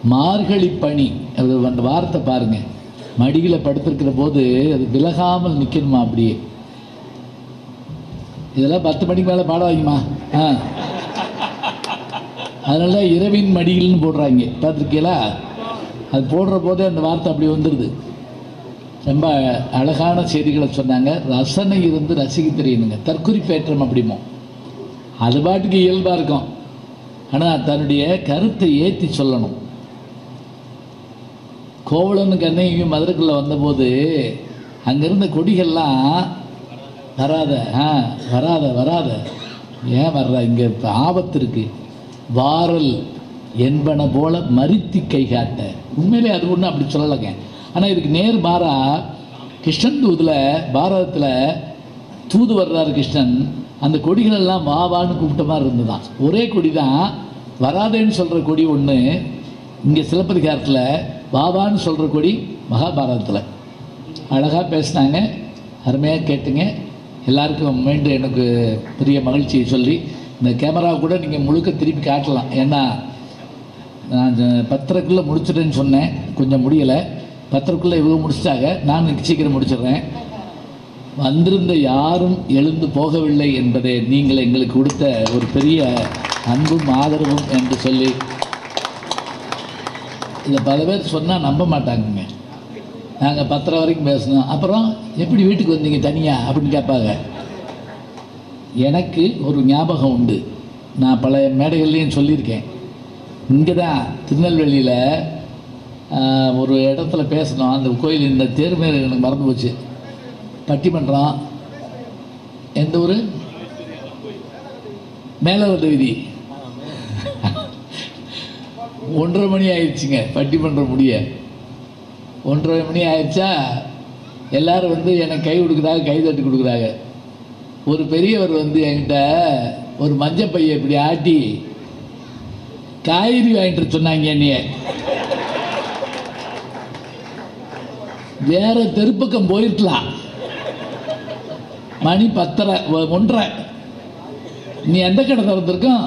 மார்கழி பனி அது அந்த வார்த்தை பாருங்க மடியில் படுத்திருக்கிற போது அது விலகாமல் நிற்கணுமா அப்படியே இதெல்லாம் பத்து மணிக்கு மேலே பாட வைக்குமா ஆ அதனால இரவின் மடியில்னு போடுறாங்க பார்த்துருக்கீங்களா அது போடுற போதே அந்த வார்த்தை அப்படி வந்துடுது ரொம்ப அழகான செய்திகளை சொன்னாங்க ரசனை இருந்து ரசிக்க தெரியணுங்க தற்குறிப்பேற்றம் அப்படிமோ அது பாட்டுக்கு இயல்பாக இருக்கும் ஆனால் தன்னுடைய கருத்தை ஏற்றி சொல்லணும் கோவலன் கண்ணையும் மதுரைக்குள்ளே வந்தபோது அங்கேருந்த கொடிகள்லாம் வராத ஆ வராத வராத ஏன் வர்ற இங்கே இப்போ ஆபத்து இருக்கு வாரல் என்பன போல மரித்தி கை காட்ட உண்மையிலே அது ஒன்றும் அப்படி சொல்லலைங்க ஆனால் இதுக்கு நேர் மாறா கிருஷ்ணன் தூதில் பாரதத்தில் தூது வர்றாரு கிருஷ்ணன் அந்த கொடிகள் எல்லாம் வா வான்னு கூப்பிட்ட மாதிரி இருந்துதான் ஒரே கொடி தான் வராதேன்னு சொல்கிற கொடி ஒன்று இங்கே சிலப்பதிகாரத்தில் வாவான்னு சொல்கிற கொடி மகாபாரதத்தில் அழகாக பேசினாங்க அருமையாக கேட்டுங்க எல்லாருக்கும் மீண்டும் எனக்கு பெரிய மகிழ்ச்சியை சொல்லி இந்த கேமரா கூட நீங்கள் முழுக்க திருப்பி காட்டலாம் ஏன்னா நான் பத்தரைக்குள்ளே முடிச்சிட்டேன்னு சொன்னேன் கொஞ்சம் முடியலை பத்தரைக்குள்ளே இவங்க முடிச்சிட்டாங்க நான் இன்னைக்கு சீக்கிரம் முடிச்சிடுறேன் வந்திருந்த யாரும் எழுந்து போகவில்லை என்பதை நீங்கள் எங்களுக்கு கொடுத்த ஒரு பெரிய அன்பும் ஆதரவும் என்று சொல்லி இதை பல பேர் சொன்னால் நம்ப மாட்டாங்கங்க நாங்கள் பத்தரை வரைக்கும் பேசணும் அப்புறம் எப்படி வீட்டுக்கு வந்தீங்க தனியாக அப்படின்னு கேட்பாங்க எனக்கு ஒரு ஞாபகம் உண்டு நான் பல மேடைகள்லையும் சொல்லியிருக்கேன் இங்கே தான் திருநெல்வேலியில் ஆஹ், ஒரு இடத்துல பேசணும் அந்த கோயில் இந்த தேர்மேல் எனக்கு மறந்து போச்சு பட்டிமன்றம் எந்த ஊர் மேலவட்ட வீதி ஒன்றரை மணி ஆயிடுச்சுங்க பட்டிமன்றம் முடிய ஒன்றரை மணி ஆயிடுச்சா எல்லாரும் வந்து எனக்கு கை கொடுக்குறாங்க கை தட்டி கொடுக்குறாங்க ஒரு பெரியவர் வந்து என்கிட்ட ஒரு மஞ்சள் பையை இப்படி ஆட்டி காய்கறி வாங்கிட்டு வர சொன்னாங்க என்னைய வேற தெருப்பக்கம் போயிருக்கலாம் மணி பத்தரை ஒ- ஒன்றரை நீ எந்த கடை திறந்திருக்கோம்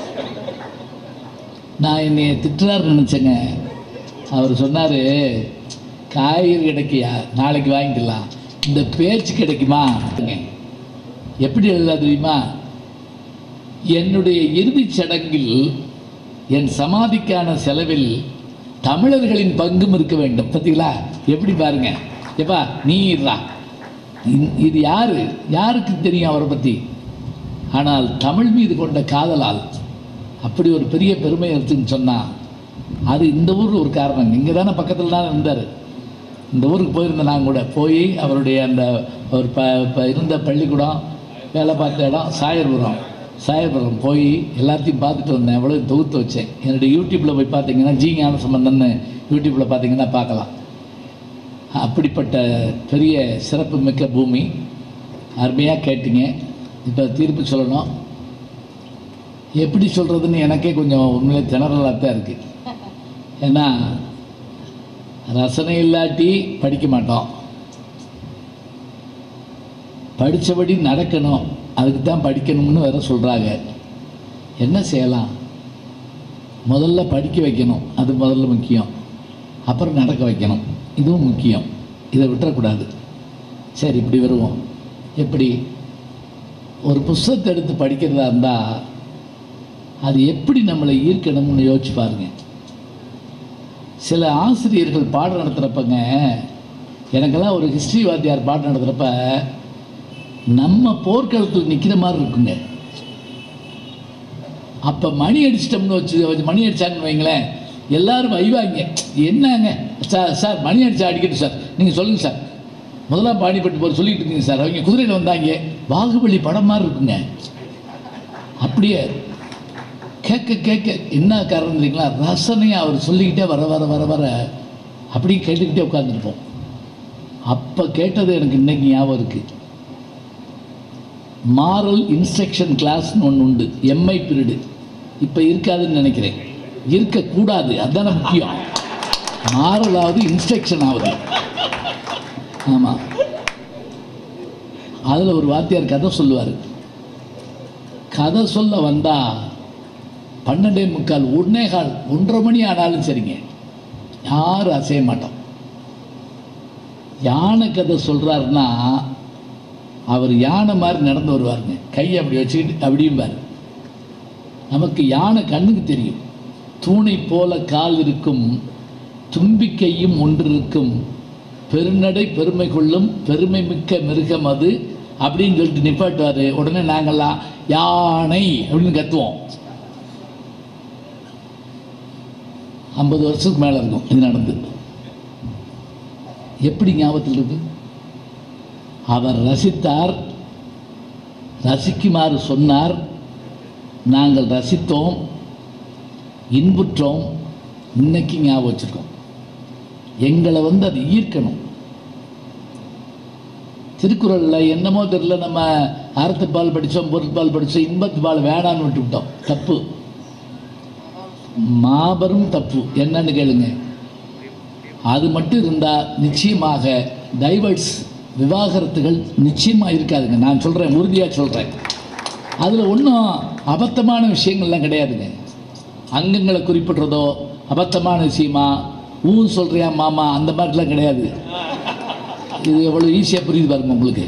நான் என்னைய திட்டுறாருன்னு நினச்சேங்க அவர் சொன்னார் காய்கறி கிடைக்கியா நாளைக்கு வாங்கிக்கலாம் இந்த பேச்சு கிடைக்குமா எப்படி எழுதா தெரியுமா என்னுடைய இறுதிச் சடங்கில் என் சமாதிக்கான செலவில் தமிழர்களின் பங்கும் இருக்க வேண்டும் பார்த்தீங்களா எப்படி பாருங்க எப்பா நீ இருடா இ- இது யாரு யாருக்கு தெரியும் அவரை பற்றி ஆனால் தமிழ் மீது கொண்ட காதலால் அப்படி ஒரு பெரிய பெருமை இருக்குன்னு சொன்னால் அது இந்த ஊரில் ஒரு காரணம் இங்கே தானே பக்கத்தில் தான் இருந்தார் இந்த ஊருக்கு போயிருந்தேன் நான் கூட போய் அவருடைய அந்த ஒரு ப ப- இருந்த பள்ளிக்கூடம் வேலை பார்த்த இடம் சாயர்புரம் சாயர்புரம் போய் எல்லாத்தையும் பார்த்துட்டு வந்தேன் எவ்வளோ தொகுத்து வச்சேன் என்னுடைய யூடியூப்பில் போய் பார்த்தீங்கன்னா ஜி ஞான சம்பந்தன்னு யூடியூப்பில் பார்த்தீங்கன்னா பார்க்கலாம் அப்படிப்பட்ட பெரிய சிறப்பு மிக்க பூமி அருமையாக கேட்டீங்க இப்போ தீர்ப்பு சொல்லணும் எப்படி சொல்கிறதுன்னு எனக்கே கொஞ்சம் உண்மையிலே திணறலாக தான் இருக்குது ஏன்னா ரசனை இல்லாட்டி படிக்க மாட்டோம் படித்தபடி நடக்கணும் அதுக்கு தான் படிக்கணும்னு வேற சொல்கிறாங்க என்ன செய்யலாம் முதல்ல படிக்க வைக்கணும் அது முதல்ல முக்கியம் அப்புறம் நடக்க வைக்கணும் இதுவும் முக்கியம் இதை விட்டுறக்கூடாது சரி இப்படி வருவோம் எப்படி ஒரு புஸ்தகத்தை எடுத்து படிக்கிறதா இருந்தால் அது எப்படி நம்மளை ஈர்க்கணும்னு யோசிச்சு பாருங்க சில ஆசிரியர்கள் பாடம் நடத்துகிறப்பங்க எனக்கெல்லாம் ஒரு ஹிஸ்ட்ரி வாத்தியார் பாடம் நடத்துகிறப்ப நம்ம போர்க்களத்தில் நிற்கிற மாதிரி இருக்குங்க அப்போ மணி அடிச்சிட்டோம்னு வச்சு மணி அடிச்சாங்கன்னு வைங்களேன் எல்லாரும் வைவாங்க என்னங்க சார் சார் மணி அடிச்சா அடிக்கட்டும் சார் நீங்கள் சொல்லுங்கள் சார் முதலாம் பாடிப்பட்டு போகிற சொல்லிட்டு இருக்கீங்க சார் அவங்க குதிரையில் வந்தாங்க பாகுபலி படம் மாதிரி இருக்குங்க அப்படியே கேட்க கேட்க என்ன காரணம் தெரியுங்களா ரசனையை அவர் சொல்லிக்கிட்டே வர வர வர வர அப்படியே கேட்டுக்கிட்டே உட்காந்துருப்போம் அப்போ கேட்டது எனக்கு இன்னைக்கு ஞாபகம் இருக்குது மாரல் இன்ஸ்ட்ரக்ஷன் கிளாஸ்னு ஒன்று உண்டு எம்ஐ பீரியடு இப்போ இருக்காதுன்னு நினைக்கிறேன் இருக்கக்கூடாது அதுதானே முக்கியம் மாரலாவது இன்ஸ்ட்ரக்ஷன் ஆகுது ஆமாம் அதில் ஒரு வாத்தியார் கதை சொல்லுவார் கதை சொல்ல வந்தா பன்னெண்டே முக்கால் ஒன்னே கால் ஒன்றரை மணி ஆனாலும் சரிங்க யாரும் அசைய மாட்டோம் யானை கதை சொல்கிறாருன்னா அவர் யானை மாதிரி நடந்து வருவாருங்க கையை அப்படி வச்சுக்கிட்டு அப்படியும் பாரு நமக்கு யானை கண்ணுக்கு தெரியும் தூணை போல கால் இருக்கும் தும்பிக்கையும் ஒன்று இருக்கும் பெருநடை பெருமை கொள்ளும் பெருமை மிக்க மிருகம் அது அப்படின்னு சொல்லிட்டு நிப்பாட்டுவார் உடனே நாங்கள்லாம் யானை அப்படின்னு கத்துவோம் ஐம்பது வருஷத்துக்கு மேலே இருக்கும் இது நடந்து எப்படி ஞாபகத்தில் இருக்கு அவர் ரசித்தார் ரசிக்குமாறு சொன்னார் நாங்கள் ரசித்தோம் இன்புற்றோம் இன்னைக்கு ஞாபகம் வச்சுருக்கோம் எங்களை வந்து அது ஈர்க்கணும் திருக்குறளில் என்னமோ தெரியல நம்ம அறத்துப்பால் படித்தோம் பொருட்பால் படித்தோம் இன்பத்துப்பால் வேணான்னு விட்டுவிட்டோம் தப்பு மாபெரும் தப்பு என்னன்னு கேளுங்க அது மட்டும் இருந்தால் நிச்சயமாக டைவர்ட்ஸ் விவாகரத்துகள் நிச்சயமாக இருக்காதுங்க நான் சொல்கிறேன் உறுதியாக சொல்கிறேன் அதில் ஒன்றும் அபத்தமான விஷயங்கள்லாம் கிடையாதுங்க அங்கங்களை குறிப்பிடுறதோ அபத்தமான விஷயமா ஊ சொல்கிறியா மாமா அந்த மாதிரிலாம் கிடையாது இது எவ்வளோ ஈஸியாக புரியுது பாருங்க உங்களுக்கு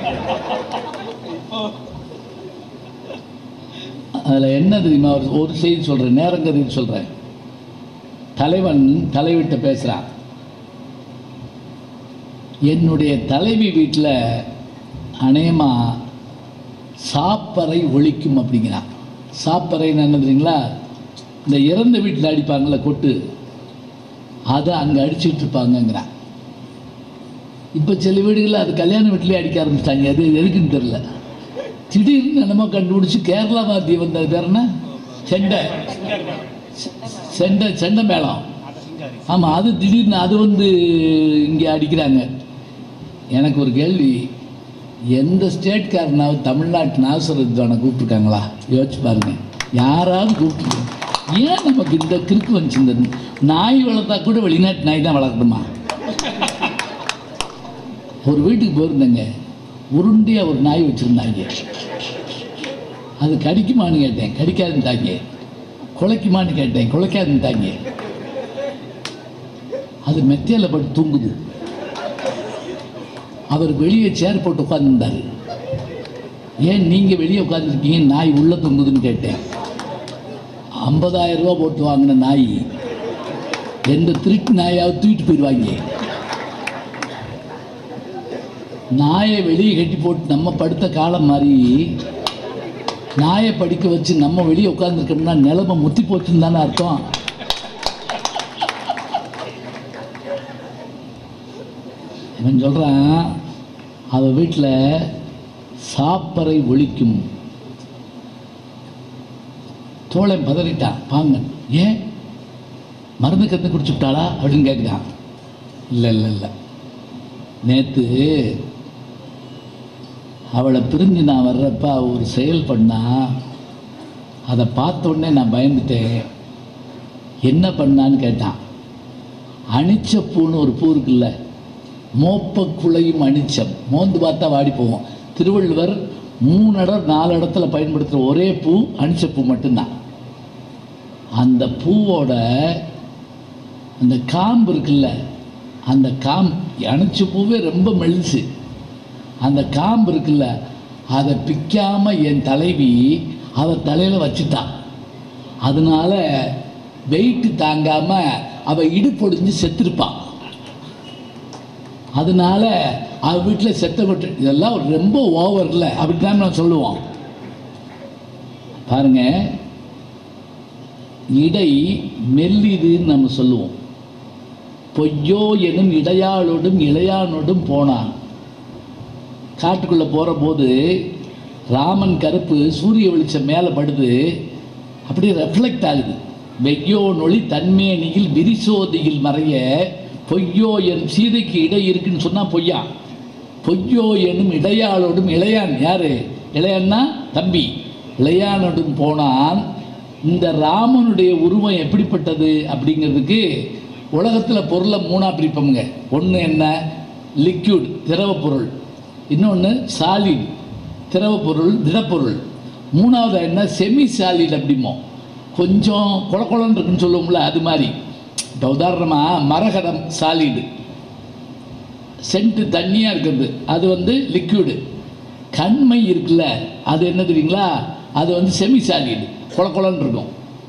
அதில் என்ன தெரியுமா ஒரு ஒரு செய்தி சொல்கிறேன் நேரங்கதைன்னு சொல்கிறேன் தலைவன் தலைவிட்ட பேசுகிறான் என்னுடைய தலைவி வீட்டில் அநேகமாக சாப்பறை ஒழிக்கும் அப்படிங்கிறான் சாப்பறைன்னு என்ன தெரியுங்களா இந்த இறந்த வீட்டில் அடிப்பாங்கள்ல கொட்டு அதை அங்கே அடிச்சிட்டு இருப்பாங்கங்கிறான் இப்போ சில வீடுகளில் அது கல்யாண வீட்டிலே அடிக்க ஆரம்பிச்சிட்டாங்க அது எதுக்குன்னு தெரில திடீர்னு என்னமோ கண்டுபிடிச்சி கேரளா வாத்தியம் வந்தது பேர் என்ன செண்டை செண்டை செண்டை மேளம் ஆமாம் அது திடீர்னு அது வந்து இங்கே அடிக்கிறாங்க எனக்கு ஒரு கேள்வி எந்த ஸ்டேட்காரனாவது தமிழ்நாட்டு நாசரத்தான கூப்பிட்ருக்காங்களா யோசிச்சு பாருங்க யாராவது கூப்பிட்டு ஏன் நமக்கு இந்த கிறுக்கு வந்துச்சு இந்த நாய் வளர்த்தா கூட வெளிநாட்டு நாய் தான் வளர்க்கணுமா ஒரு வீட்டுக்கு போயிருந்தேங்க உருண்டியாக ஒரு நாய் வச்சுருந்தாங்க அது கடிக்குமான்னு கேட்டேன் கடிக்காதுன்ட்டாங்க குலைக்குமான்னு கேட்டேன் குலைக்காதுன்ட்டாங்க அது மெத்தையில் பட்டு தூங்குது அவர் வெளியே சேர் போட்டு உட்காந்துருந்தார் ஏன் நீங்கள் வெளியே உட்காந்துருக்கீங்க நாய் உள்ளே தொங்குதுன்னு கேட்டேன் ஐம்பதாயிரம் ரூபா போட்டு வாங்கின நாய் எந்த திருட்டு நாயாவது தூக்கிட்டு போயிடுவாங்க நாயை வெளியே கட்டி போட்டு நம்ம படுத்த காலம் மாதிரி நாயை படிக்க வச்சு நம்ம வெளியே உட்காந்துருக்கோம்னா நிலைமை முத்தி போச்சுன்னு தானே அர்த்தம் இவன் சொல்கிறான் அவள் வீட்டில் சாப்பறை ஒழிக்கும் தோழன் பதறிட்டான் பாங்க ஏன் மருந்து கத்து குடிச்சுட்டாளா அப்படின்னு கேட்குறான் இல்லை இல்லை இல்லை நேற்று அவளை பிரிஞ்சு நான் வர்றப்ப அவ ஒரு செயல் பண்ணா அதை பார்த்த உடனே நான் பயந்துட்டேன் என்ன பண்ணான்னு கேட்டான் அனிச்ச பூன்னு ஒரு பூ இருக்குல்ல மோப்ப குலையும் அனிச்சம் மோந்து பார்த்தா வாடி போகும் திருவள்ளுவர் மூணு இடம் நாலு இடத்துல பயன்படுத்துகிற ஒரே பூ அனிச்ச பூ மட்டும்தான் அந்த பூவோட அந்த காம்பு இருக்குல்ல அந்த காம்பு அணைச்ச பூவே ரொம்ப மெலிசு அந்த காம்பு இருக்குல்ல அதை பிக்காம என் தலைவி அவ தலையில் வச்சுட்டான் அதனால வெயிட்டு தாங்காம அவ இடுப்பொடிஞ்சு செத்துருப்பான் அதனால அவ வீட்டில் செத்த கொட்டு இதெல்லாம் ரொம்ப ஓவரில் அப்படித்தான் நான் சொல்லுவோம் பாருங்க இடை மெல்லிதுன்னு நம்ம சொல்லுவோம் பொய்யோ எனும் இடையாளோடும் இளையானோடும் போனான் காட்டுக்குள்ளே போகிற போது ராமன் கருப்பு சூரிய வெளிச்சம் மேலே படுது அப்படியே ரெஃப்ளெக்ட் ஆகுது வெய்யோ நொழி தன்மேனியில் விரிசோதியில் மறைய பொய்யோ என் சீதைக்கு இடை இருக்குன்னு சொன்னால் பொய்யா பொய்யோ எனும் இடையாளோடும் இளையான் யாரு இளையான்னா தம்பி இளையானோடும் போனான் இந்த ராமனுடைய உருவம் எப்படிப்பட்டது அப்படிங்கிறதுக்கு உலகத்தில் பொருளை மூணாக பிரிப்போமுங்க ஒன்று என்ன லிக்யூட் திரவ பொருள் இன்னொன்று சாலிட் திரவ பொருள் திடப்பொருள் மூணாவது என்ன செமி சாலிட் அப்படிமோ கொஞ்சம் குளக்குளன்னு இருக்குன்னு சொல்லுவோம்ல அது மாதிரி இப்போ உதாரணமாக மரகதம் சாலிடு சென்ட்டு தண்ணியாக இருக்கிறது அது வந்து லிக்விடு கண்மை இருக்குல்ல அது என்ன தெரியுங்களா அது வந்து செமி சாலிடு குள குளன்னு இருக்கும்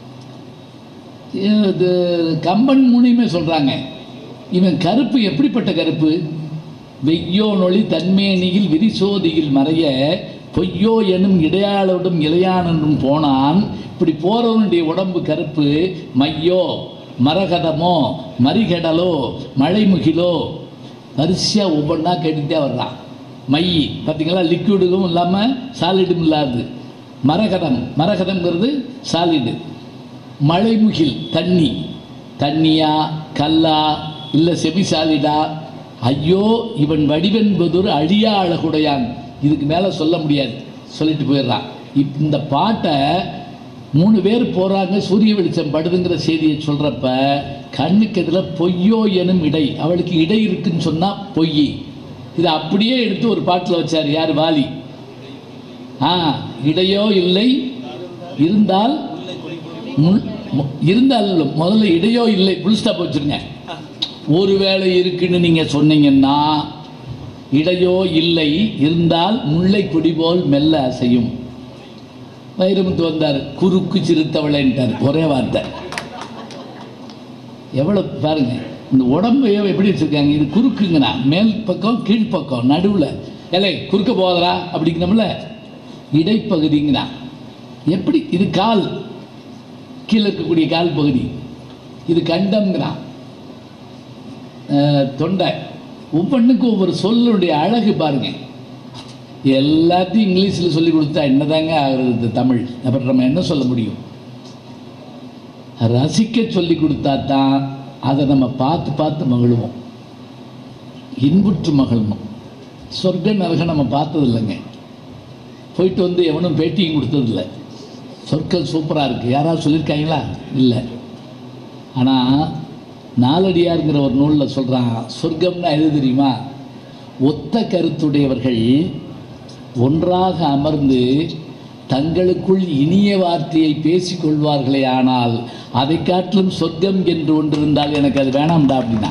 இது கம்பன் முனியுமே சொல்கிறாங்க இவன் கருப்பு எப்படிப்பட்ட கருப்பு வெய்யோ நொழி தன்மேனியில் விரிசோதியில் மறைய பொய்யோ எனும் இடையாளோடும் இளையானனும் போனான் இப்படி போறவனுடைய உடம்பு கருப்பு மையோ மரகதமோ மறிகடலோ மழைமுகிலோ வரிசையாக ஒவ்வொன்றா கேட்டுகிட்டே வர்றான் மை பார்த்தீங்களா லிக்விடும் இல்லாமல் சாலிடும் இல்லாது மரகதம் மரகதம்ங்கிறது சாலிடு மழைமுகில் தண்ணி தண்ணியா கல்லா இல்லை செமி சாலிடா ஐயோ இவன் வடிவென்பதொரு அழியா அழகுடையான் இதுக்கு மேலே சொல்ல முடியாது சொல்லிட்டு போயிடுறான் இப் இந்த பாட்டை மூணு பேர் போகிறாங்க சூரிய வெளிச்சம் படுதுங்கிற செய்தியை சொல்கிறப்ப கண்ணுக்கு எதில் பொய்யோ எனும் இடை அவளுக்கு இடை இருக்குன்னு சொன்னால் பொய் இதை அப்படியே எடுத்து ஒரு பாட்டில் வச்சார் யார் வாலி ஆ இடையோ இல்லை இருந்தால் முள்- மு- இருந்தால் இல்ல, முதல்ல இடையோ இல்லை புல் ஸ்டாப் வச்சுருங்க ஒருவேளை இருக்குன்னு நீங்கள் சொன்னீங்கன்னா இடையோ இல்லை இருந்தால் முல்லை கொடி போல் மெல்ல அசையும் வைரமுத்து வந்தார் குறுக்கு சிறுத்தவளைன்ட்டார் ஒரே வார்த்தை எவ்வளோ பாருங்க இந்த உடம்பு எப்படி வச்சுருக்காங்க இது குறுக்குங்கண்ணா மேல் பக்கம் கீழ்ப்பக்கம் நடுவில் ஏலே குறுக்க போதரா அப்படிங்கிறோம்ல இடைப்பகுதிங்கண்ணா எப்படி இது கால் கீழே இருக்கக்கூடிய கால் பகுதி இது கண்டம்ங்கிறான் அஹ், தொண்டை ஒவ்வொன்றுக்கும் ஒவ்வொரு சொல்லுடைய அழகு பாருங்க எல்லாத்தையும் இங்கிலீஷில் சொல்லி கொடுத்தா என்னதாங்க ஆகுறது தமிழ் அப்புறம் நம்ம என்ன சொல்ல முடியும் ரசிக்க சொல்லி கொடுத்தா தான் அதை நம்ம பார்த்து பார்த்து மகிழுவோம் இன்புற்று மகிழணும் சொர்க்க நரகம் நம்ம பார்த்தது இல்லைங்க போயிட்டு வந்து எவனும் பேட்டியும் கொடுத்ததில்ல சொற்கள் சூப்பராக இருக்குது யாராவது சொல்லியிருக்காங்களா இல்லை ஆனால் நாலடியாருங்கிற ஒரு நூலில் சொல்கிறான் சொர்க்கம்னா எது தெரியுமா ஒத்த கருத்துடையவர்கள் ஒன்றாக அமர்ந்து தங்களுக்குள் இனிய வார்த்தையை பேசிக் கொள்வார்களே ஆனால் அதை காட்டிலும் சொர்க்கம் என்று ஒன்று இருந்தால் எனக்கு அது வேணாம்டா அப்படின்னா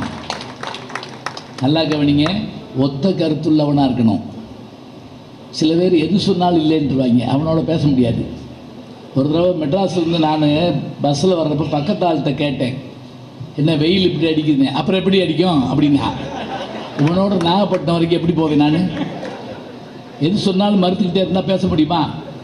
நல்லா கவனிங்க ஒத்த கருத்துள்ளவனாக இருக்கணும் சில பேர் எது சொன்னாலும் இல்லைன்றுவாங்க அவனோட பேச முடியாது ஒரு தடவை மெட்ராஸ்லேருந்து நான் பஸ்ஸில் வர்றப்ப பக்கத்து ஆள்கிட்ட கேட்டேன் என்ன வெயில் இப்படி அடிக்குதுங்க அப்புறம் எப்படி அடிக்கும் அப்படின்னா இவனோட நாகப்பட்டினம் வரைக்கும் எப்படி போவேன் நான் எது சொன்னாலும் மறுத்துக்கிட்டே இருந்தால் பேச முடியுமா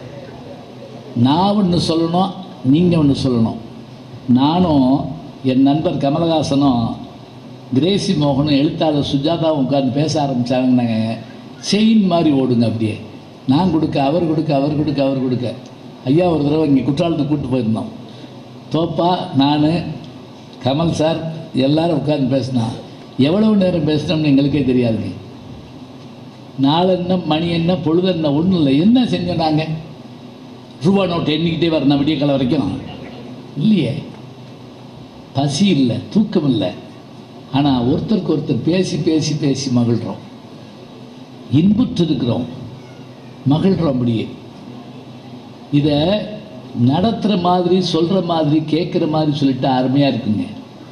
நான் ஒன்று சொல்லணும் நீங்கள் ஒன்று சொல்லணும் நானும் என் நண்பர் கமலஹாசனும் கிரேசி மோகனும் எழுத்தாளர் சுஜாதாவும் உட்கார்ந்து பேச ஆரம்பித்தாங்கன்னாங்க செயின் மாதிரி ஓடுங்க அப்படியே நான் கொடுக்க அவர் கொடுக்க அவர் கொடுக்க அவர் கொடுக்க ஐயா ஒரு தடவை இங்கே குற்றாலத்துக்கு கூப்பிட்டு போயிருந்தோம் தோப்பா நான் கமல் சார் எல்லாரும் உட்கார்ந்து பேசினா எவ்வளவு நேரம் பேசினோம்னு எங்களுக்கே தெரியாதுங்க நாள் என்ன மணி என்ன பொழுது என்ன ஒன்றும் இல்லை என்ன செஞ்சோம் நாங்கள் ரூபா நோட்டு எண்ணிக்கிட்டே வரணும் விடிய காலம் வரைக்கும் இல்லையே பசி இல்லை தூக்கம் இல்லை ஆனால் ஒருத்தருக்கு ஒருத்தர் பேசி பேசி பேசி மகிழ்கிறோம் இன்புற்று இருக்கிறோம் மகிழ்கிறோம் அப்படியே இதை நடத்துகிற மாதிரி சொல்கிற மாதிரி கேட்குற மாதிரி சொல்லிட்டு அருமையாக இருக்குங்க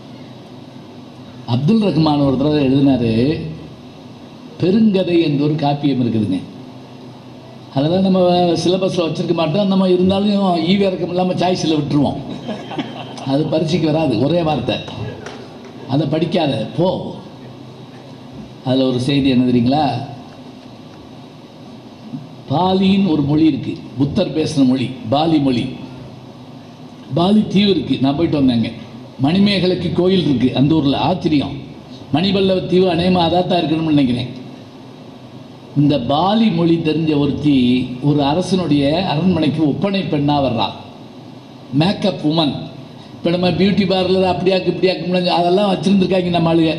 அப்துல் ரஹ்மான் ஒரு தடவை எழுதினாரு பெருங்கதை என்ற ஒரு காப்பியம் இருக்குதுங்க அதெல்லாம் நம்ம சிலபஸில் வச்சுருக்க மாட்டோம் நம்ம இருந்தாலும் ஈவி இறக்கம் இல்லாமல் சாய்ஸில் விட்டுருவோம் அது பரீட்சைக்கு வராது ஒரே வார்த்தை அதை படிக்காத போ அதில் ஒரு செய்தி என்ன தெரியுங்களா பாலின்னு ஒரு மொழி இருக்குது புத்தர் பேசுகிற மொழி பாலி மொழி பாலி தீவு இருக்குது நான் போயிட்டு வந்தேங்க மணிமேகலைக்கு கோயில் இருக்குது அந்த ஊரில் ஆச்சரியம் மணிபல்லவ தீவு அநேகமாக அதாக தான் இருக்கணும்னு நினைக்கிறேன் இந்த பாலி மொழி தெரிஞ்ச ஒருத்தி ஒரு அரசனுடைய அரண்மனைக்கு ஒப்பனை பெண்ணாக வர்றா மேக்கப் உமன் இப்போ நம்ம பியூட்டி பார்லர் அப்படியாக்கு இப்படியாக்கு அதெல்லாம் வச்சுருந்துருக்காங்க நம்ம ஆளுங்க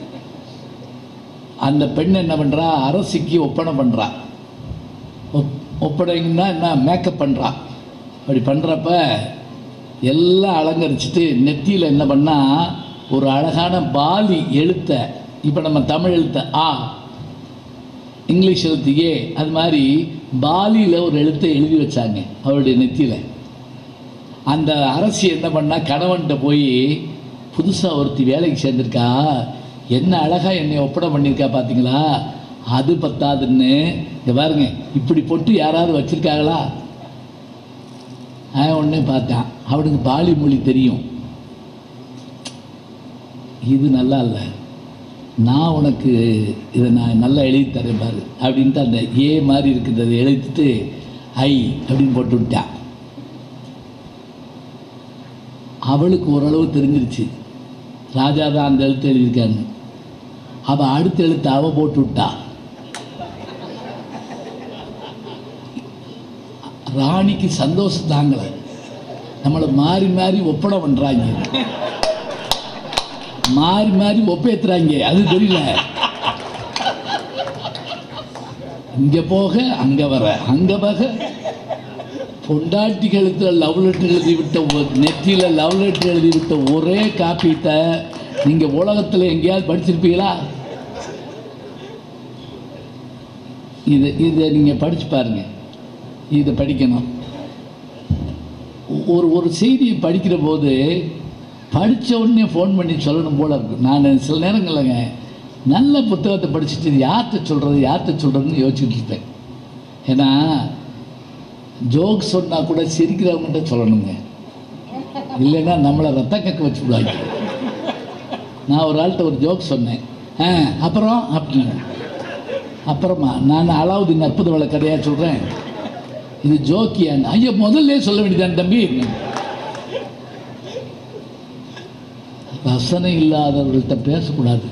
அந்த பெண் என்ன பண்ணுறா அரசிக்கு ஒப்பனை பண்ணுறா ஒப் ஒப்படைங்கன்னா என்ன மேக்கப் பண்ணுறா அப்படி பண்ணுறப்ப எல்லாம் அலங்கரிச்சுட்டு நெத்தியில் என்ன பண்ணா ஒரு அழகான பாலி எழுத்த இப்போ நம்ம தமிழ் எழுத்த ஆ இங்கிலீஷ் எழுத்து ஏ அது மாதிரி பாலியில் ஒரு எழுத்தை எழுதி வச்சாங்க அவருடைய நெத்தியில் அந்த அரசி என்ன பண்ணா கணவன்கிட்ட போய் புதுசாக ஒருத்தி வேலைக்கு சேர்ந்திருக்கா என்ன அழகாக என்னை ஒப்படை பண்ணியிருக்கா பார்த்தீங்களா அது பத்தாதுன்னு இங்கே பாருங்க இப்படி பொட்டு யாராவது வச்சிருக்காங்களா அவன் உடனே பார்த்தான் அவனுக்கு பாலி மொழி தெரியும் இது நல்லா இல்லை நான் உனக்கு இதை நான் நல்லா எழுதி தரேன் பாரு அப்படின்ட்டு அந்த ஏ மாதிரி இருக்கிறத எழுதிட்டு ஐ அப்படின்னு போட்டு விட்டான் அவளுக்கு ஓரளவு தெரிஞ்சிருச்சு ராஜா தான் அந்த எழுத்து எழுதியிருக்கான்னு அவள் அடுத்த எழுத்து அவ போட்டு விட்டா ராணிக்கு சந்தோஷம் தாங்கலை நம்மளை மாறி மாறி ஒப்படை பண்ணுறாங்க மாறி மாறி ஒப்பேத்துறாங்க அது தெரியல இங்க போக அங்க வர அங்க வர பொண்டாட்டி கழுத்துல லவ் லெட்டர் எழுதி விட்ட ஒ- நெத்தியில லவ் லெட்டர் எழுதி விட்ட ஒரே காப்பீத்தை நீங்க உலகத்துல எங்கேயாவது படிச்சிருப்பீங்களா இது இதை நீங்க படிச்சு பாருங்க இதை படிக்கணும் ஒரு ஒரு செய்தியை படிக்கிற போது படிச்ச உடனே ஃபோன் பண்ணி சொல்லணும் போல இருக்கு நான் சில நேரங்கள்லங்க நல்ல புத்தகத்தை படிச்சுட்டு இது யார்கிட்ட சொல்கிறது யார்கிட்ட சொல்கிறதுன்னு யோசிச்சுட்டு இருப்பேன் ஏன்னா ஜோக் சொன்னால் கூட சிரிக்கிறவங்ககிட்ட சொல்லணுங்க இல்லைன்னா நம்மளை ரத்த கக்க வச்சுடுவாங்க நான் ஒரு ஆள்கிட்ட ஒரு ஜோக் சொன்னேன் ஆ அப்புறம் அப்படின்னு அப்புறமா நான் அலாவுதீன் அற்புத வள கதையாக சொல்கிறேன் இது ஜோக்கியான்னு ஐயா முதல்ல சொல்ல வேண்டியதான் தம்பி ரசனை இல்லாதவர்கள்ட்ட பேசக்கூடாது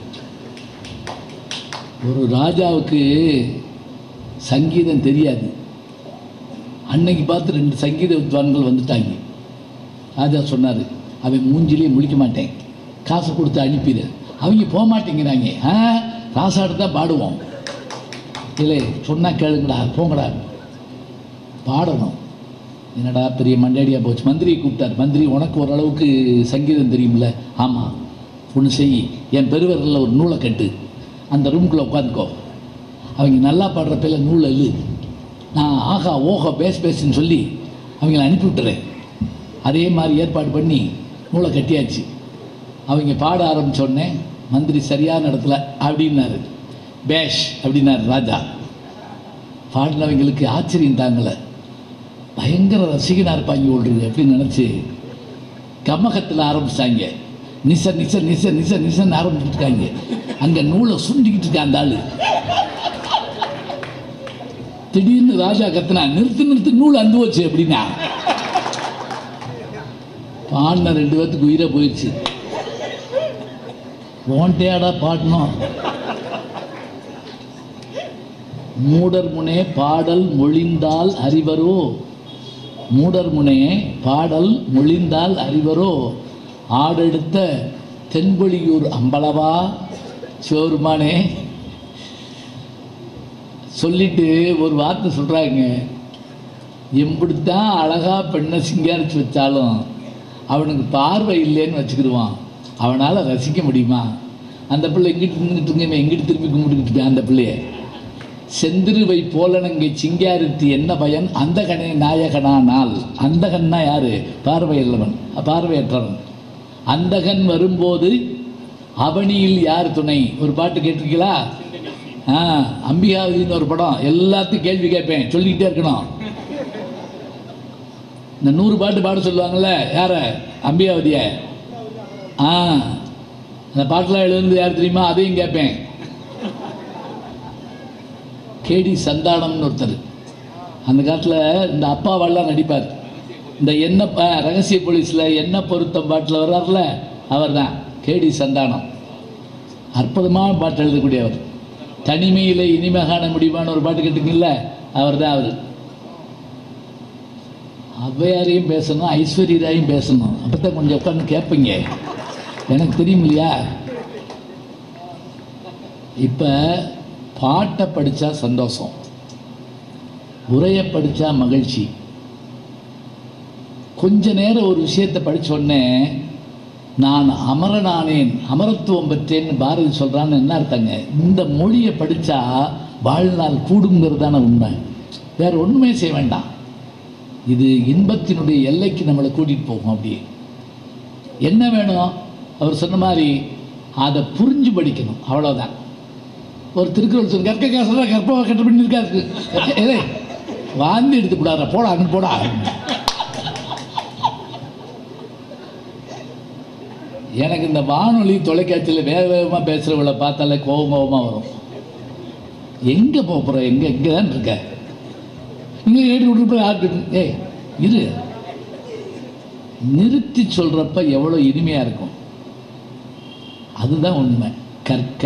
ஒரு ராஜாவுக்கு சங்கீதம் தெரியாது அன்னைக்கு பார்த்து ரெண்டு சங்கீத வித்வான்கள் வந்துட்டாங்க ராஜா சொன்னார் அவன் மூஞ்சிலே முழிக்க மாட்டேன் காசு கொடுத்து அனுப்பிடு அவங்க போக மாட்டேங்கிறாங்க ஆ ராசாட்டு தான் பாடுவோம் இல்லை சொன்னால் கேளுங்கடா போங்கடா பாடணும் என்னடா பெரிய மண்டடியாக போச்சு மந்திரியை கூப்பிட்டார் மந்திரி உனக்கு ஓரளவுக்கு சங்கீதம் தெரியும்ல ஆமாம் ஒன்று செய் என் பெருவரில் ஒரு நூலை கட்டு அந்த ரூம்குள்ளே உட்காந்துக்கோ அவங்க நல்லா பாடுற பேரில் நூல் எழு நான் ஆகா ஓஹோ பேஸ் பேசுன்னு சொல்லி அவங்கள அனுப்பி விட்டுறேன் அதே மாதிரி ஏற்பாடு பண்ணி நூலை கட்டியாச்சு அவங்க பாட ஆரம்பிச்சோடனே மந்திரி சரியான இடத்துல அப்படின்னாரு பேஷ் அப்படின்னாரு ராஜா பாடினவங்களுக்கு ஆச்சரியம் தாங்கலை பயங்கர ரசிகனாக இருப்பாங்க ஓடுறது அப்படின்னு நினச்சி கமகத்தில் ஆரம்பிச்சிட்டாங்க நிச நிச நிச நிச நிசன்னு ஆரம்பிச்சுட்டாங்க அங்கே நூலை சுண்டிக்கிட்டு இருக்கா அந்த ஆள் திடீர்னு ராஜா கத்துனா நிறுத்து நிறுத்து நூல் அந்து வச்சு அப்படின்னா பாடின ரெண்டு பேர்த்துக்கு உயிரை போயிடுச்சு ஓன்ட்டையாடா பாடணும் மூடர் முனே பாடல் மொழிந்தால் அறிவரோ மூடர் முனே பாடல் மொழிந்தால் அறிவரோ ஆடெடுத்த தென்பொழியூர் அம்பலவா சிவருமானே சொல்லிட்டு ஒரு வார்த்தை சொல்கிறாங்க எம்பிடித்தான் அழகாக பெண்ணை சிங்காரிச்சு வச்சாலும் அவனுக்கு பார்வை இல்லைன்னு வச்சுக்கிடுவான் அவனால் ரசிக்க முடியுமா அந்த பிள்ளை எங்கிட்டு நின்றுட்டு இவன் எங்கிட்டு திரும்பி கும்பிட்டுக்கிட்டு இருக்கான் அந்த பிள்ளைய செந்திருவை போலனங்கை சிங்காரித்து என்ன பயன் அந்த கணே நாயகனானால் அந்தகன்னா யாரு பார்வையல்லவன் பார்வையற்றவன் அந்தகன் வரும்போது அவனியில் யார் துணை ஒரு பாட்டு கேட்டிருக்கீங்களா ஆ அம்பிகாவதின்னு ஒரு படம் எல்லாத்தையும் கேள்வி கேட்பேன் சொல்லிக்கிட்டே இருக்கணும் இந்த நூறு பாட்டு பாட சொல்லுவாங்கல்ல யார அம்பிகாவதிய ஆ அந்த பாட்டெலாம் எழுந்து யார் தெரியுமா அதையும் கேட்பேன் கேடி சந்தானம்னு ஒருத்தர் அந்த காலத்தில் இந்த அப்பாவெல்லாம் நடிப்பார் இந்த என்ன ப- ரகசிய போலீஸில் என்ன பொருத்தம் பாட்டில் வர்றார்ல அவர் தான் கேடி சந்தானம் அற்புதமான பாட்டு எழுதக்கூடியவர் தனிமையில் இனிமை காண முடியுமான்னு ஒரு பாட்டு கேட்டுக்கீங்கள அவர் தான் அவர் ஔவையாரையும் பேசணும் ஐஸ்வர்யராயும் பேசணும் அப்போ தான் கொஞ்சம் உட்காந்து கேட்பீங்க எனக்கு தெரியும் இல்லையா இப்போ பாட்டை படித்தா சந்தோஷம் உரையை படித்தா மகிழ்ச்சி கொஞ்ச நேரம் ஒரு விஷயத்தை படிச்ச உடனே நான் அமரனானேன் அமரத்துவம் பெற்றேன்னு பாரதி சொல்கிறான்னு என்ன அர்த்தங்க இந்த மொழியை படித்தா வாழ்நாள் கூடுங்கிறது தானே உண்மை வேற ஒன்றுமே செய்ய வேண்டாம் இது இன்பத்தினுடைய எல்லைக்கு நம்மளை கூட்டிகிட்டு போகும் அப்படியே என்ன வேணும் அவர் சொன்ன மாதிரி அதை புரிஞ்சு படிக்கணும் அவ்வளோதான் ஒரு திருக்குறள் சொல்லி கற்க காசுல கற்ப கட்ட பண்ணியிருக்காரு ஏதே வாந்தி எடுத்து கூடாதா போடா அங்கே போடா எனக்கு இந்த வானொலி தொலைக்காட்சியில் வேக வேகமாக பேசுகிறவளை பார்த்தாலே கோபம் கோபமாக வரும் எங்கே போக போகிற எங்கே எங்கே தான் இருக்க நீங்கள் ஏறி விட்டு போய் ஆட்டு ஏய் இரு நிறுத்தி சொல்கிறப்ப எவ்வளோ இனிமையாக இருக்கும் அதுதான் உண்மை கற்க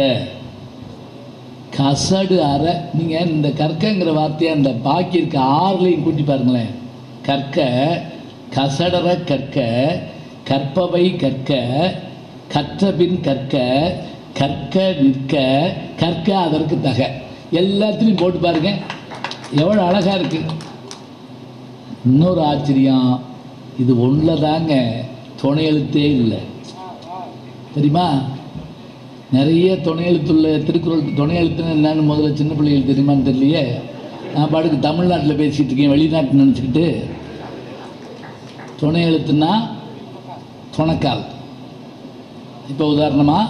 கசடு அற நீங்கள் இந்த கற்கங்கிற வார்த்தையை அந்த பாக்கி இருக்க ஆறுலையும் கூட்டி பாருங்களேன் கற்க கசடற கற்க கற்பவை கற்க கற்றபின் கற்க கற்க நிற்க கற்க அதற்கு தக எல்லாத்துலேயும் போட்டு பாருங்க எவ்வளோ அழகாக இருக்கு இன்னொரு ஆச்சரியம் இது ஒன்றில் தாங்க துணை எழுத்தே இல்லை தெரியுமா நிறைய துணை எழுத்துள்ள திருக்குறள் துணை எழுத்துன்னு என்னன்னு முதல்ல சின்ன பிள்ளைகள் தெரியுமான்னு தெரியலையே நான் பாட்டுக்கு தமிழ்நாட்டில் பேசிகிட்டு இருக்கேன் வெளிநாட்டு நினச்சிக்கிட்டு துணை எழுத்துன்னா துணைக்கால் இப்போ உதாரணமாக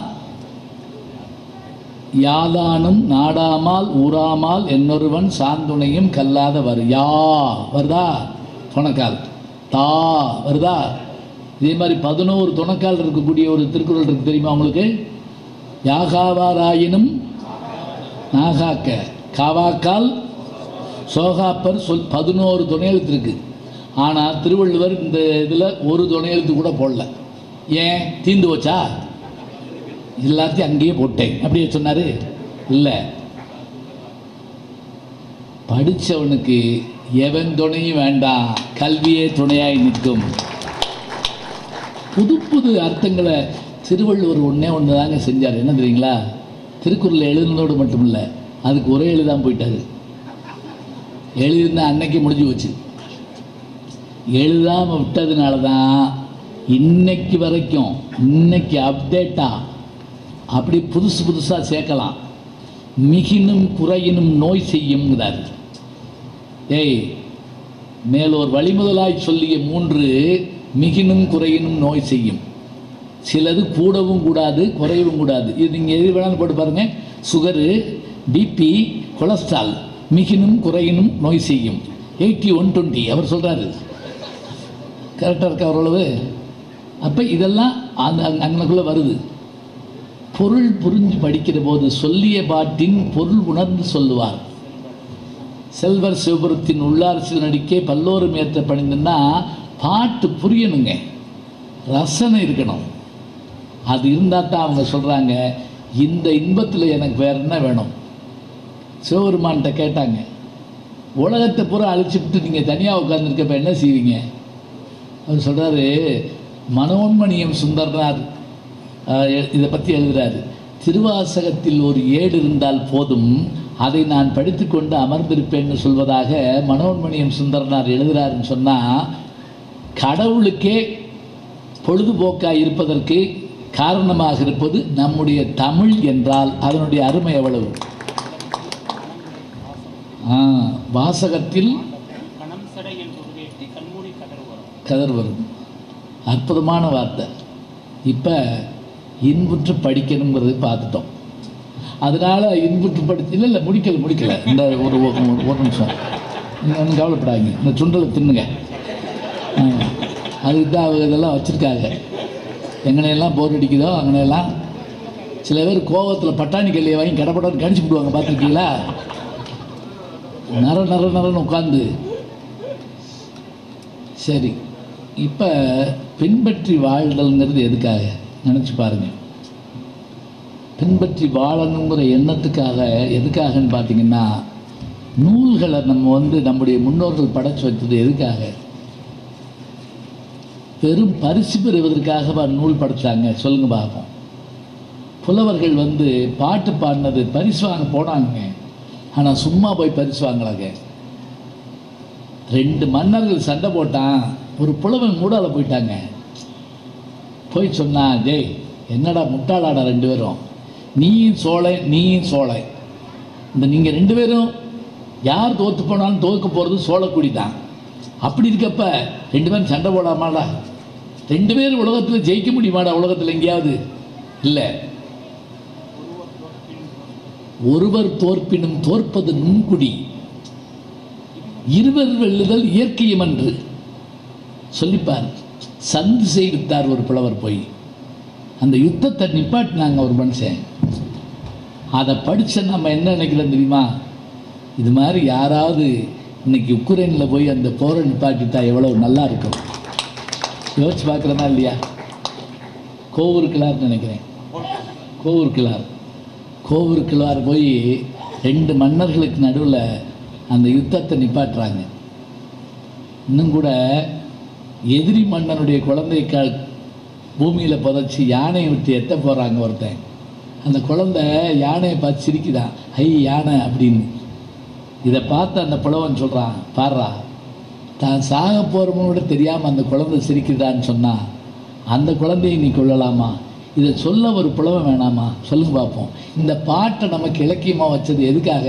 யாதானும் நாடாமால் ஊராமால் என்னொருவன் சாந்துணையும் கல்லாத வரு யா வருதா துணைக்கால் தா வருதா இதே மாதிரி பதினோரு துணைக்கால் இருக்கக்கூடிய ஒரு திருக்குறள் இருக்கு தெரியுமா உங்களுக்கு யாகாவாராயினும் நாகாக்க காவாக்கால் சோகாப்பர் சொல் பதினோரு துணை எழுத்து இருக்கு ஆனால் திருவள்ளுவர் இந்த இதில் ஒரு துணை எழுத்து கூட போடல ஏன் தீந்து போச்சா எல்லாத்தையும் அங்கேயே போட்டேன் அப்படியே சொன்னார் இல்லை படித்தவனுக்கு எவன் துணையும் வேண்டாம் கல்வியே துணையாய் நிற்கும் புது புது அர்த்தங்களை திருவள்ளுவர் ஒன்றே ஒன்று தாங்க செஞ்சார் என்ன தெரியுங்களா திருக்குறள் எழுதுனதோடு மட்டும் இல்லை அதுக்கு ஒரே எழுதாம போயிட்டாரு எழுதிருந்தா அன்னைக்கு முடிஞ்சு போச்சு எழுதாமல் விட்டதுனால தான் இன்னைக்கு வரைக்கும் இன்னைக்கு அப்டேட்டாக அப்படி புதுசு புதுசாக சேர்க்கலாம் மிகினும் குறையினும் நோய் செய்யுங்கிறார் ஏய் மேலோர் வழிமுதலாய் சொல்லிய மூன்று மிகினும் குறையினும் நோய் செய்யும் சிலது கூடவும் கூடாது குறையவும் கூடாது இது நீங்கள் எது வேணாலும் போட்டு பாருங்கள் சுகரு பிபி கொலஸ்ட்ரால் மிகினும் குறையினும் நோய் செய்யும் எயிட்டி ஒன் டுவெண்ட்டி அவர் சொல்கிறாரு கரெக்டாக இருக்கா ஓரளவு அப்போ இதெல்லாம் அந்த அங்க- அங்கனக்குள்ளே வருது பொருள் புரிஞ்சு படிக்கிற போது சொல்லிய பாட்டின் பொருள் உணர்ந்து சொல்லுவார் செல்வர் சிவபுரத்தின் உள்ளார் சிவனடிக்கே பல்லோரும் ஏற்ற பணிந்துன்னா பாட்டு புரியணுங்க ரசனை இருக்கணும் அது இருந்தால் தான் அவங்க சொல்கிறாங்க இந்த இன்பத்தில் எனக்கு வேற என்ன வேணும் சிவபெருமான்கிட்ட கேட்டாங்க உலகத்தை பூரா அழிச்சுட்டு நீங்கள் தனியாக உட்காந்துருக்கப்ப என்ன செய்வீங்க அவர் சொல்கிறாரு மனோன்மணியம் சுந்தரனார் இதை பற்றி எழுதுறாரு திருவாசகத்தில் ஒரு ஏடு இருந்தால் போதும் அதை நான் படித்துக்கொண்டு அமர்ந்திருப்பேன்னு சொல்வதாக மனோன்மணியம் சுந்தரனார் எழுதுறாருன்னு சொன்னால் கடவுளுக்கே பொழுதுபோக்காக இருப்பதற்கு காரணமாக இருப்பது நம்முடைய தமிழ் என்றால் அதனுடைய அருமை எவ்வளவு ஆ, வாசகத்தில் கணம் சடை என் பொருளேற்றி கண்மூடி கதறு வரும் கதர் வரும் அற்புதமான வார்த்தை இப்போ இன்புற்று படிக்கணுங்கிறது பார்த்துட்டோம் அதனால இன்புற்று படிச்சு இல்லை இல்லை முடிக்கல முடிக்கல இந்த ஒரு ஒரு ஒரு நிமிஷம் நீங்கள் ஒன்றும் கவலைப்படாதீங்க இந்த சுண்டலை தின்னுங்க ஆ, அதுக்கு தான் அவங்க இதெல்லாம் வச்சுருக்காங்க எங்கனையெல்லாம் போர் அடிக்குதோ அங்கனையெல்லாம் சில பேர் கோவத்தில் பட்டாணி கல்லையை வாங்கி கடப்படான்னு கடிச்சு விடுவாங்க பார்த்துருக்கீங்களா நர நர நரன்னு உட்காந்து சரி இப்போ பின்பற்றி வாழ்தல்ங்கிறது எதுக்காக நினச்சி பாருங்க பின்பற்றி வாழணுங்கிற எண்ணத்துக்காக எதுக்காகன்னு பார்த்தீங்கன்னா நூல்களை நம்ம வந்து நம்முடைய முன்னோர்கள் படைச்சு வச்சது எதுக்காக பெரும் பரிசு பெறுவதற்காகவா நூல் படைச்சாங்க சொல்லுங்க பார்ப்போம் புலவர்கள் வந்து பாட்டு பாடினது பரிசு வாங்க போனாங்க ஆனால் சும்மா போய் பரிசு வாங்கலாங்க ரெண்டு மன்னர்கள் சண்டை போட்டான் ஒரு புலவன் மூடால போயிட்டாங்க போய் சொன்னான் டேய் என்னடா முட்டாளாடா ரெண்டு பேரும் நீயும் சோலை நீயும் சோலை இந்த நீங்கள் ரெண்டு பேரும் யார் தோற்று போனாலும் தோற்க போகிறது சோழக்குடி தான் அப்படி இருக்கப்ப ரெண்டு பேரும் சண்டை போடாமாடா ரெண்டு பேரும் உலகத்தில் ஜெயிக்க முடியுமாடா உலகத்தில் எங்கேயாவது இல்லை ஒருவர் தோற்பினும் தோற்பது நுண்குடி இருவர் வெல்லுதல் இயற்கையும் அன்று சொல்லிப்பார் சந்து செய்வித்தார் ஒரு புலவர் போய் அந்த யுத்தத்தை நிப்பாட்டினாங்க ஒரு மனுஷன் அதை படிச்ச நம்ம என்ன நினைக்கிறோம் தெரியுமா இது மாதிரி யாராவது இன்னைக்கு உக்ரைனில் போய் அந்த போரை நிப்பாட்டிட்டா எவ்வளவு நல்லா இருக்கும் யோசிச்சு பார்க்குறதா இல்லையா கோவூர் கிளார்னு நினைக்கிறேன் கோவூர் கிளார் கோவூர் கிளார் போய் ரெண்டு மன்னர்களுக்கு நடுவில் அந்த யுத்தத்தை நிப்பாட்டுறாங்க இன்னும் கூட எதிரி மன்னனுடைய குழந்தையை க பூமியில் புதைச்சி யானையை விட்டு எத்த போகிறாங்க ஒருத்தன் அந்த குழந்தை யானையை பார்த்து சிரிக்குதான் ஐ யானை அப்படின்னு இதை பார்த்து அந்த புலவன் சொல்கிறான் பாடுறா தான் சாக போகிறவனோட தெரியாமல் அந்த குழந்தை சிரிக்குதான்னு சொன்னால் அந்த குழந்தையை நீ கொள்ளலாமா இதை சொல்ல ஒரு புலவன் வேணாமா சொல்லுங்க பார்ப்போம் இந்த பாட்டை நமக்கு இலக்கியமாக வச்சது எதுக்காக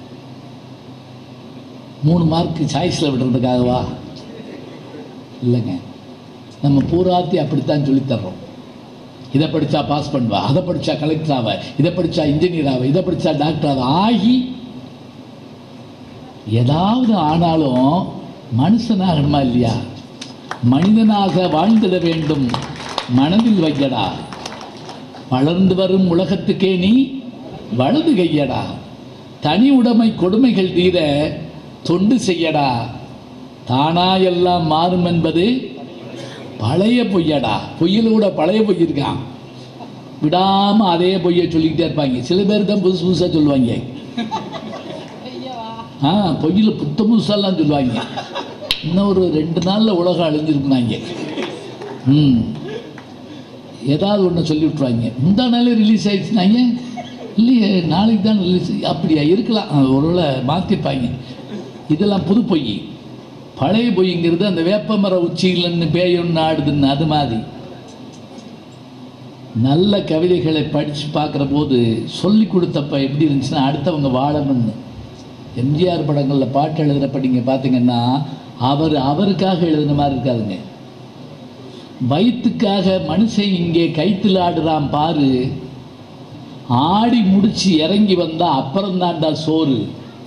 மூணு மார்க் சாய்ஸில் விடுறதுக்காகவா இல்லைங்க நம்ம பூராத்தி அப்படித்தான் சொல்லித் தர்றோம் இதை படித்தா பாஸ் பண்ணுவா அதை படித்தா கலெக்டர் ஆவ இதை படித்தா இன்ஜினியர் ஆவ இதை படித்தா டாக்டர் ஆவ ஆகி ஏதாவது ஆனாலும் மனுஷனாகணுமா இல்லையா மனிதனாக வாழ்ந்திட வேண்டும் மனதில் வையடா வளர்ந்து வரும் உலகத்துக்கே நீ வலது கையடா தனி உடைமை கொடுமைகள் தீர தொண்டு செய்யடா தானா எல்லாம் மாறும் என்பது பழைய பொய்யடா பொய்யில் கூட பழைய பொய் இருக்கான் விடாம அதே பொய்யை சொல்லிக்கிட்டே இருப்பாங்க சில பேர் தான் புதுசு புதுசாக சொல்லுவாங்க ஆ பொய்யில் புத்த புதுசாலாம் சொல்லுவாங்க இன்னும் ஒரு ரெண்டு நாளில் உலகம் அழிஞ்சிருக்குனாங்க ம் ஏதாவது ஒன்று சொல்லி விட்ருவாங்க முந்தா நாளே ரிலீஸ் ஆயிடுச்சுனாங்க இல்லையே நாளைக்கு தான் ரிலீஸ் அப்படியா இருக்கலாம் ஆ, ஒருவேளை மாற்றிருப்பாங்க இதெல்லாம் புது பொய் பழைய பொய்ங்கிறது அந்த வேப்பமர உச்சியிலன்னு பேயொன்று ஆடுதுன்னு அது மாதிரி நல்ல கவிதைகளை படித்து பார்க்குற போது சொல்லி கொடுத்தப்ப எப்படி இருந்துச்சுன்னா அடுத்தவங்க வாழணும்னு எம்ஜிஆர் படங்களில் பாட்டு எழுதுகிறப்ப நீங்கள் பார்த்தீங்கன்னா அவர் அவருக்காக எழுதின மாதிரி இருக்காதுங்க வயிற்றுக்காக மனுஷன் இங்கே கைத்தில் ஆடுறான் பாரு ஆடி முடிச்சு இறங்கி வந்தா அப்புறம் தாண்டா சோறு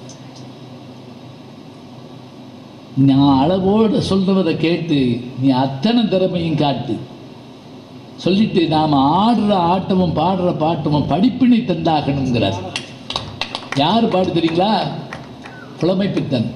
நான் அளவோடு சொல்றவதை கேட்டு நீ அத்தனை திறமையும் காட்டு சொல்லிட்டு நாம் ஆடுற ஆட்டமும் பாடுற பாட்டமும் படிப்பினை தந்தாகணுங்கிறார் யார் பாடு தெரியுங்களா புலமை பித்தன்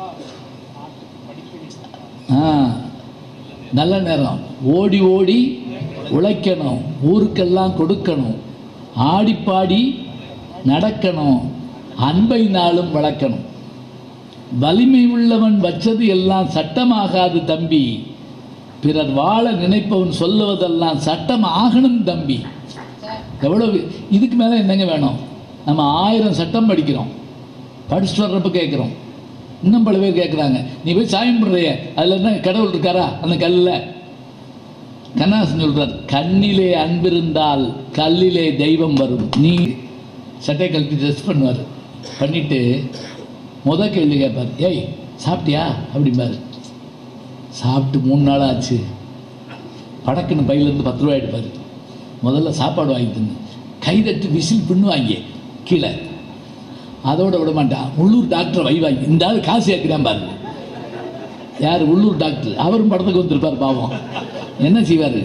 ஆ நல்ல நேரம் ஓடி ஓடி உழைக்கணும் ஊருக்கெல்லாம் கொடுக்கணும் ஆடி பாடி நடக்கணும் அன்பை நாளும் வளர்க்கணும் வலிமை உள்ளவன் வச்சது எல்லாம் சட்டமாகாது தம்பி பிறர் வாழ நினைப்பவன் சொல்லுவதெல்லாம் சட்டம் ஆகணும் தம்பி எவ்வளவு இதுக்கு மேலே என்னங்க வேணும் நம்ம ஆயிரம் சட்டம் படிக்கிறோம் படிச்சுட்டு வர்றப்ப கேட்குறோம் இன்னும் பல பேர் கேட்குறாங்க நீ போய் சாமி பண்ணுறிய அதில் என்ன கடவுள் இருக்காரா அந்த கல்லில் கண்ணாசன் சொல்றார் கண்ணிலே அன்பிருந்தால் கல்லிலே தெய்வம் வரும் நீ சட்டை கழட்டி ட்ரெஸ் பண்ணுவார் பண்ணிட்டு முத கேள்வி கேட்பார் ஏய் சாப்பிட்டியா அப்படிம்பாரு சாப்பிட்டு மூணு நாள் ஆச்சு படக்குன்னு பையிலேருந்து பத்து ரூபா எடுப்பார் முதல்ல சாப்பாடு வாங்கி தின்னு கைதட்டு விசில் பின்னுவாங்க கீழே அதோட விட மாட்டான் உள்ளூர் டாக்டர் வை வாங்கி இந்த ஆள் காசு ஏற்கிறான் பாரு யார் உள்ளூர் டாக்டர் அவரும் படத்துக்கு வந்திருப்பார் பாவம் என்ன செய்வார்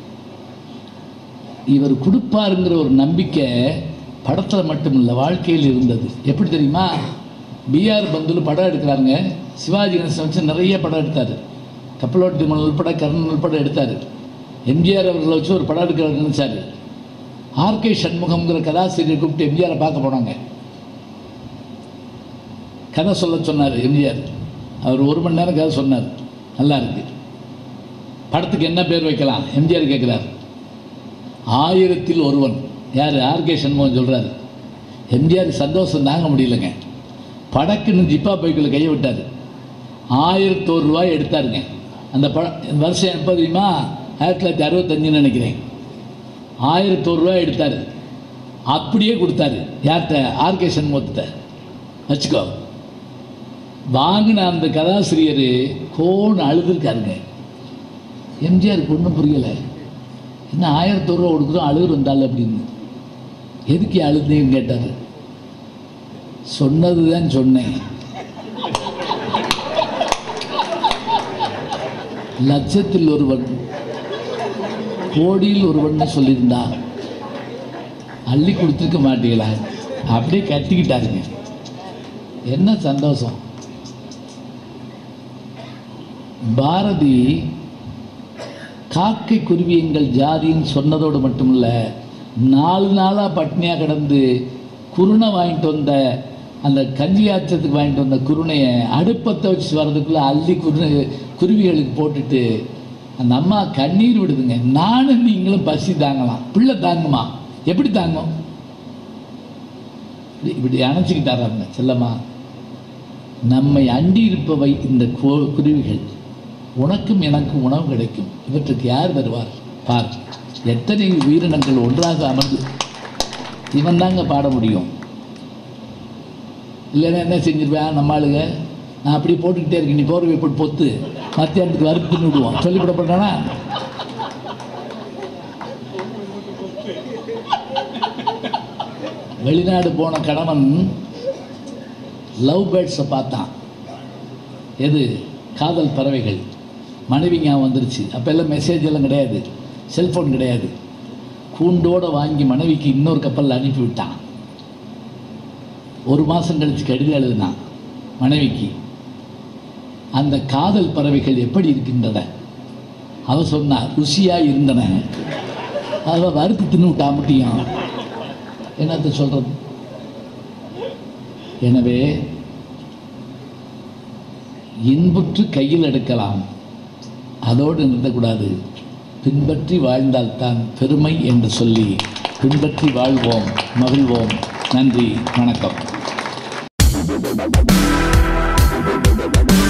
இவர் கொடுப்பாருங்கிற ஒரு நம்பிக்கை படத்தில் மட்டும் இல்லை வாழ்க்கையில் இருந்தது எப்படி தெரியுமா பிஆர் பந்துல படம் எடுக்கிறாருங்க சிவாஜி கணேசன் வச்சு நிறைய படம் எடுத்தார் கப்பலோட்டி திமல் உள்பட கர்ணன் உள்பட எடுத்தார் எம்ஜிஆர் அவர்களை வச்சு ஒரு படம் எடுக்கிறாரு நினைச்சாரு ஆர்கே சண்முகம்ங்கிற கதாசிரியர் கூப்பிட்டு எம்ஜிஆரை பார்க்க போனாங்க கதை சொல்ல சொன்னார் எம்ஜிஆர் அவர் ஒரு மணி நேரம் கதை சொன்னார் நல்லா இருக்கு படத்துக்கு என்ன பேர் வைக்கலாம் எம்ஜிஆர் கேட்குறாரு ஆயிரத்தில் ஒருவன் யார் ஆர்கே சண்முகம் சொல்கிறாரு எம்ஜிஆர் சந்தோஷம் தாங்க முடியலங்க படக்குன்னு ஜிப்பா பைக்கில் கையை விட்டார் ஆயிரத்தோரு ரூபாய் எடுத்தாருங்க அந்த ப வருஷம் எப்போ தெரியுமா ஆயிரத்தி தொள்ளாயிரத்தி அறுபத்தஞ்சுன்னு நினைக்கிறேன் ஆயிரத்தோரு ரூபாய் எடுத்தார் அப்படியே கொடுத்தாரு யார்கிட்ட ஆர்கே சண்முகத்தை வச்சுக்கோ வாங்கின அந்த கதாசிரியர் கோன்னு அழுதுருக்காருங்க எம்ஜிஆருக்கு ஒன்றும் புரியலை என்ன ஆயிரத்தி ரூபா கொடுக்குறோம் அழுகுற வந்தாள் அப்படின்னு எதுக்கு அழுதுன்னு கேட்டார் சொன்னது தான் சொன்னேன் லட்சத்தில் ஒருவன் கோடியில் ஒருவன் சொல்லியிருந்தா அள்ளி கொடுத்துருக்க மாட்டீங்களா அப்படியே கட்டிக்கிட்டாருங்க என்ன சந்தோஷம் பாரதி காக்கை குருவி எங்கள் ஜாதின்னு சொன்னதோடு மட்டுமில்ல நாலு நாளாக பட்னியாக கிடந்து குருணை வாங்கிட்டு வந்த அந்த கஞ்சி ஆச்சத்துக்கு வாங்கிட்டு வந்த குருணையை அடுப்பத்தை வச்சு வர்றதுக்குள்ளே அள்ளி குரு குருவிகளுக்கு போட்டுட்டு அந்த அம்மா கண்ணீர் விடுதுங்க நானும் நீங்களும் பசி தாங்கலாம் பிள்ளை தாங்குமா எப்படி தாங்கும் இப்படி இப்படி அணைச்சிக்கிட்டாராங்க செல்லம்மா நம்மை அண்டி இருப்பவை இந்த கோ- குருவிகள் உனக்கும் எனக்கும் உணவு கிடைக்கும் இவற்றுக்கு யார் வருவார் பார் எத்தனை உயிரினங்கள் ஒன்றாக அமர்ந்து இவன் தாங்க பாட முடியும் இல்லைன்னா என்ன செஞ்சிருவேன் நம்ம ஆளுங்க நான் அப்படியே போட்டுக்கிட்டே இருக்கேன் நீ போர்வை போட்டு பொத்து மத்தியானத்துக்கு வறுத்துன்னு விடுவோம் சொல்லிவிடப்பட்டானா வெளிநாடு போன கணவன் லவ் பேர்ட்ஸை பார்த்தான் எது காதல் பறவைகள் மனைவி ஞாபகம் வந்துருச்சு அப்போ எல்லாம் மெசேஜ் எல்லாம் கிடையாது செல்ஃபோன் கிடையாது கூண்டோடு வாங்கி மனைவிக்கு இன்னொரு கப்பலில் அனுப்பி விட்டான் ஒரு மாதம் கழித்து கடிதம் எழுதினான் மனைவிக்கு அந்த காதல் பறவைகள் எப்படி இருக்கின்றன அவ சொன்னா ருசியாக இருந்தன அவ வறுத்து தின்னு விட்டா முட்டியும் என்னத்த சொல்கிறது எனவே இன்புற்று கையில் எடுக்கலாம் அதோடு நிறுத்தக்கூடாது பின்பற்றி வாழ்ந்தால்தான் பெருமை என்று சொல்லி பின்பற்றி வாழ்வோம் மகிழ்வோம் நன்றி வணக்கம்